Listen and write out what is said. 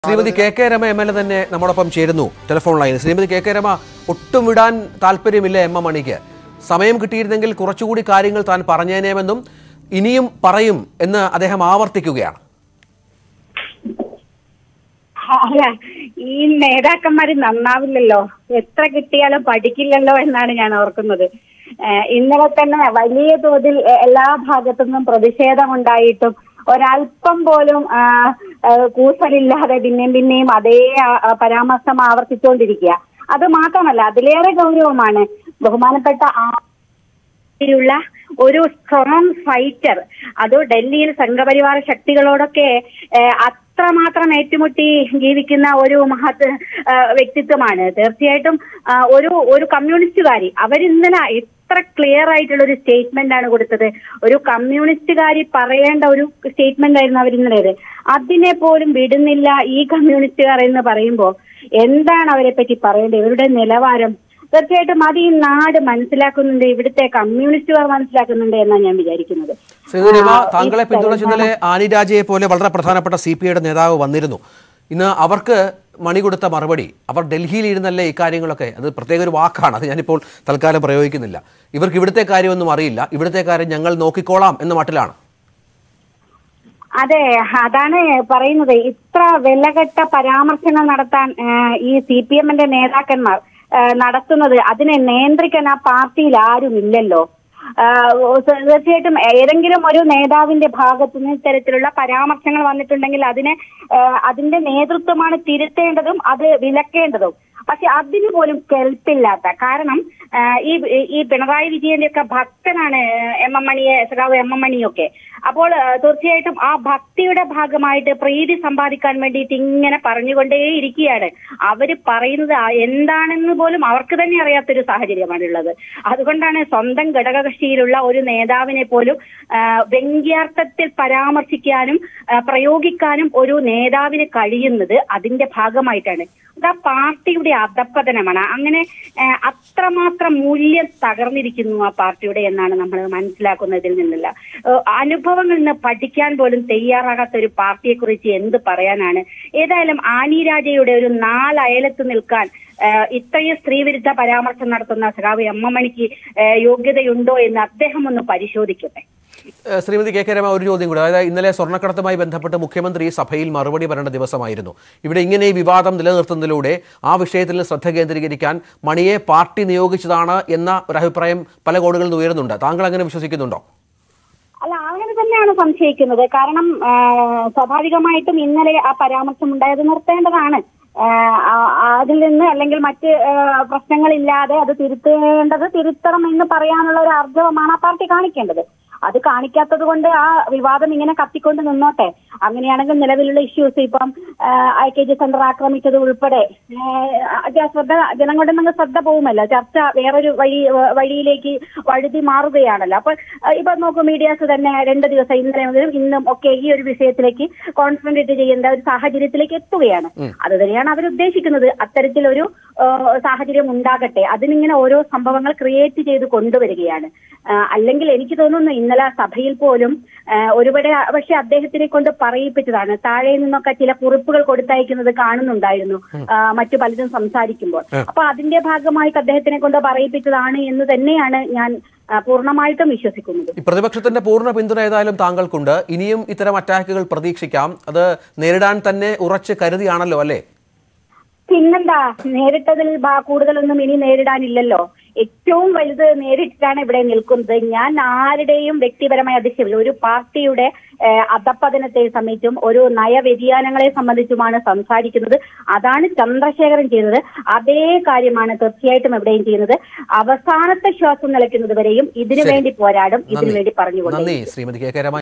Shrimati K K Rema M L A തന്നെ നമ്മോടൊപ്പം ചേരുന്നു ടെലിഫോൺ ലൈനിൽ ശ്രീമതി കെ കെ രമ ഒട്ടും വിടാൻ താല്പര്യമില്ല എം എം മണിക്ക് സമയം കിട്ടിയിരുന്നെങ്കിൽ കുറച്ചുകൂടി കാര്യങ്ങൾ താൻ പറഞ്ഞേനേമെന്നും ഇനിയും പറയും എന്ന് അദ്ദേഹം ആവർത്തിക്കുകയാണ് അല്ല ഈ നേതാക്കന്മാര് നന്നാവില്ലല്ലോ എത്ര കിട്ടിയാലും പഠിക്കില്ലല്ലോ എന്നാണ് ഞാൻ ഓർക്കുന്നത് ഏഹ് ഇന്നലെ തന്നെ വലിയ തോതിൽ എ- എല്ലാ ഭാഗത്തു നിന്നും പ്രതിഷേധമുണ്ടായിട്ടും ഒരല്പം പോലും ആ, ആ, കൂസലില്ലാതെ പിന്നെയും പിന്നെയും അതേ ആ, ആ, പരാമർശം ആവർത്തിച്ചുകൊണ്ടിരിക്കുക അത് മാത്രമല്ല അതിലേറെ ഗൗരവമാണ് ബഹുമാനപ്പെട്ട ആ ുള്ള ഒരു സ്ട്രോങ് ഫൈറ്റർ അത് ഡൽഹിയിൽ സംഘപരിവാര ശക്തികളോടൊക്കെ ഏഹ്, അത്രമാത്രം ഏറ്റുമുട്ടി ജീവിക്കുന്ന ഒരു മഹത് ഏഹ്, വ്യക്തിത്വമാണ് തീർച്ചയായിട്ടും ആ, ഒരു ഒരു കമ്മ്യൂണിസ്റ്റുകാരി അവരിന്നലെ എത്ര ക്ലിയർ ആയിട്ടുള്ള ഒരു സ്റ്റേറ്റ്മെന്റ് ആണ് കൊടുത്തത് ഒരു കമ്മ്യൂണിസ്റ്റുകാരി പറയേണ്ട ഒരു സ്റ്റേറ്റ്മെന്റ് ആയിരുന്നു അവർ ഇന്നലെ അതിനെ പോലും വിടുന്നില്ല ഈ കമ്മ്യൂണിസ്റ്റുകാർ എന്ന് പറയുമ്പോൾ എന്താണ് അവരെ പറ്റി പറയേണ്ടത് ഇവരുടെ നിലവാരം തീർച്ചയായിട്ടും അത് ഈ നാട് മനസ്സിലാക്കുന്നുണ്ട് ഇവിടുത്തെ കമ്മ്യൂണിസ്റ്റുകാർ മനസ്സിലാക്കുന്നുണ്ട് എന്നാണ് ഞാൻ വിചാരിക്കുന്നത് ശ്രീമതി രമ ആ, താങ്കളെ ഈ പിന്തുണച്ച് ഇന്നലെ ആനി രാജയെ പോലെ വളരെ പ്രധാനപ്പെട്ട സി പി ഐയുടെ നേതാവ് വന്നിരുന്നു ഇന്ന് അവർക്ക് മണി കൊടുത്ത മറുപടി അവർ ഡൽഹിയിൽ ഇരുന്നല്ലേ ഇക്കാര്യങ്ങളൊക്കെ അത് പ്രത്യേക ഒരു വാക്കാണ് അത് ഞാനിപ്പോൾ തൽക്കാലം പ്രയോഗിക്കുന്നില്ല ഇവർക്ക് ഇവിടുത്തെ കാര്യമൊന്നും അറിയില്ല ഇവിടുത്തെ കാര്യം ഞങ്ങൾ നോക്കിക്കോളാം എന്ന മട്ടിലാണ് അതെ അതാണ് പറയുന്നത് ഇത്ര വിലകെട്ട പരാമർശങ്ങൾ നടത്താൻ ആ, ഈ സി പി എമ്മിന്റെ നേതാക്കന്മാർ ആ, നടത്തുന്നത് അതിനെ നിയന്ത്രിക്കാൻ ആ പാർട്ടിയിൽ ആരും ഇല്ലല്ലോ ആ, തീർച്ചയായിട്ടും ഏതെങ്കിലും ഒരു നേതാവിന്റെ ഭാഗത്തു നിന്ന് ഇത്തരത്തിലുള്ള പരാമർശങ്ങൾ വന്നിട്ടുണ്ടെങ്കിൽ അതിനെ ആ, അതിന്റെ നേതൃത്വമാണ് തിരുത്തേണ്ടതും അത് വിലക്കേണ്ടതും പക്ഷെ അതിന് പോലും കെൽപ്പില്ലാത്ത കാരണം ആ, ഈ ഈ പിണറായി വിജയന്റെ ഒക്കെ ഭക്തനാണ് എം എം മണിയെ സഖാവ് എം എം മണിയൊക്കെ അപ്പോൾ ആ, തീർച്ചയായിട്ടും ആ ഭക്തിയുടെ ഭാഗമായിട്ട് പ്രീതി സമ്പാദിക്കാൻ വേണ്ടിയിട്ട് ഇങ്ങനെ പറഞ്ഞുകൊണ്ടേയിരിക്കുകയാണ് അവര് പറയുന്നത് ആ- എന്താണെന്ന് പോലും അവർക്ക് തന്നെ അറിയാത്തൊരു സാഹചര്യമാണുള്ളത് അതുകൊണ്ടാണ് സ്വന്തം ഘടകകക്ഷിയിലുള്ള ഒരു നേതാവിനെ പോലും ആ, വ്യംഗ്യാർത്ഥത്തിൽ പരാമർശിക്കാനും ആ, പ്രയോഗിക്കാനും ഒരു നേതാവിന് കഴിയുന്നത് അതിന്റെ ഭാഗമായിട്ടാണ് അത് ആ പാർട്ടിയുടെ അധപ്പതനമാണ് അങ്ങനെ ആ, അത്രമാത്രം മൂല്യം തകർന്നിരിക്കുന്നു ആ പാർട്ടിയുടെ എന്നാണ് നമ്മൾ മനസ്സിലാക്കുന്നതിൽ നിന്നല്ല ഏഹ് അനുഭവങ്ങളിൽ നിന്ന് പഠിക്കാൻ പോലും തയ്യാറാകാത്ത ഒരു പാർട്ടിയെ കുറിച്ച് എന്ത് പറയാനാണ് ഏതായാലും ആനി രാജയുടെ ഒരു നാലയലത്ത് നിൽക്കാൻ ഏഹ് ഇത്രയും സ്ത്രീവിരുദ്ധ പരാമർശം നടത്തുന്ന സഖാവ് എം എം മണിക്ക് ഏഹ് യോഗ്യതയുണ്ടോ എന്ന് അദ്ദേഹം ഒന്ന് പരിശോധിക്കട്ടെ ഏഹ് ശ്രീമതി കെ കെ രമ ഒരു ചോദ്യം കൂടി അതായത് ഇന്നലെ സ്വർണ്ണക്കടത്തുമായി ബന്ധപ്പെട്ട് മുഖ്യമന്ത്രി സഭയിൽ മറുപടി പറയേണ്ട ദിവസമായിരുന്നു ഇവിടെ ഇങ്ങനെ ഈ വിവാദം നിലനിർത്തുന്നതിലൂടെ ആ വിഷയത്തിൽ ശ്രദ്ധ കേന്ദ്രീകരിക്കാൻ മണിയെ പാർട്ടി നിയോഗിച്ചതാണ് എന്ന ഒരു അഭിപ്രായം പല കോണുകളിൽ നിന്ന് ഉയരുന്നുണ്ട് താങ്കൾ അങ്ങനെ വിശ്വസിക്കുന്നുണ്ടോ അല്ല അങ്ങനെ തന്നെയാണ് സംശയിക്കുന്നത് കാരണം ആ, സ്വാഭാവികമായിട്ടും ഇന്നലെ ആ പരാമർശം ഉണ്ടായത് നിർത്തേണ്ടതാണ് ആ, ആ- അതിൽ നിന്ന് അല്ലെങ്കിൽ മറ്റ് ആ, പ്രശ്നങ്ങളില്ലാതെ അത് തിരുത്തേണ്ടത് തിരുത്തണം എന്ന് പറയാനുള്ള ഒരു ആർജവമാണ് ആ പാർട്ടി കാണിക്കേണ്ടത് അത് കാണിക്കാത്തത് കൊണ്ട് ആ വിവാദം ഇങ്ങനെ കത്തിക്കൊണ്ട് നിന്നോട്ടെ അങ്ങനെയാണെങ്കിൽ നിലവിലുള്ള ഇഷ്യൂസ് ഇപ്പം ഐ കെ ജി സെന്റർ ആക്രമിച്ചത് ഉൾപ്പെടെ ആ, ആ, ശ്രദ്ധ ജനങ്ങളുടെ നിന്ന് ശ്രദ്ധ പോകുമല്ലോ ചർച്ച വേറൊരു വഴി വഴിയിലേക്ക് വഴുതി മാറുകയാണല്ലോ അപ്പൊ ആ, ഇപ്പൊ നോക്കൂ മീഡിയാസ് തന്നെ രണ്ട് ദിവസം ഇന്നലെ മുതലും ഇന്നും ഒക്കെ ഈ ഒരു വിഷയത്തിലേക്ക് കോൺസെൻട്രേറ്റ് ചെയ്യേണ്ട ഒരു സാഹചര്യത്തിലേക്ക് എത്തുകയാണ് അത് തന്നെയാണ് അവർ ഉദ്ദേശിക്കുന്നത് അത്തരത്തിലൊരു ആ, സാഹചര്യം ഉണ്ടാകട്ടെ അതിനിങ്ങനെ ഓരോ സംഭവങ്ങൾ ക്രിയേറ്റ് ചെയ്ത് കൊണ്ടുവരികയാണ് ആ, അല്ലെങ്കിൽ എനിക്ക് തോന്നുന്നു ഇന്നലെ സഭയിൽ പോലും ആ, ഒരുപാട് പക്ഷെ അദ്ദേഹത്തിനെ കൊണ്ട് പറയിപ്പിച്ചതാണ് താഴെ നിന്നൊക്കെ ചില കുറിപ്പുകൾ കൊടുത്തയക്കുന്നത് കാണുന്നുണ്ടായിരുന്നു ആ, മറ്റു പലരും സംസാരിക്കുമ്പോൾ അപ്പൊ അതിന്റെ ഭാഗമായിട്ട് അദ്ദേഹത്തിനെ കൊണ്ട് പറയിപ്പിച്ചതാണ് എന്ന് തന്നെയാണ് ഞാൻ ആ, പൂർണ്ണമായിട്ടും വിശ്വസിക്കുന്നത് ഈ പ്രതിപക്ഷത്തിന്റെ പൂർണ്ണ പിന്തുണ ഏതായാലും താങ്കൾക്കുണ്ട് ഇനിയും ഇത്തരം അറ്റാക്കുകൾ പ്രതീക്ഷിക്കാം അത് നേരിടാൻ തന്നെ ഉറച്ച് കരുതിയാണല്ലോ അല്ലേ പിന്നെന്താ നേരിട്ടതിൽ ബാ- കൂടുതലൊന്നും ഇനി നേരിടാനില്ലല്ലോ ഏറ്റവും വലുത് നേരിട്ടിട്ടാണ് ഇവിടെ നിൽക്കുന്നത് ഞാൻ ആരുടെയും വ്യക്തിപരമായ അതിശയമില്ല ഒരു പാർട്ടിയുടെ ഏഹ്, അധപ്പതനത്തെ സംബന്ധിച്ചും ഒരു നയവ്യതിയാനങ്ങളെ സംബന്ധിച്ചുമാണ് സംസാരിക്കുന്നത് അതാണ് ചന്ദ്രശേഖരൻ ചെയ്തത് അതേ കാര്യമാണ് തീർച്ചയായിട്ടും എവിടെയും ചെയ്യുന്നത് അവസാനത്തെ ശ്വാസം നിലയ്ക്കുന്നത് വരെയും ഇതിനു ശരി. വേണ്ടി പോരാടും ഇതിനു നന്ദി വേണ്ടി പറഞ്ഞുകൊണ്ട് നന്ദി ശ്രീമതി കെ കെ രമ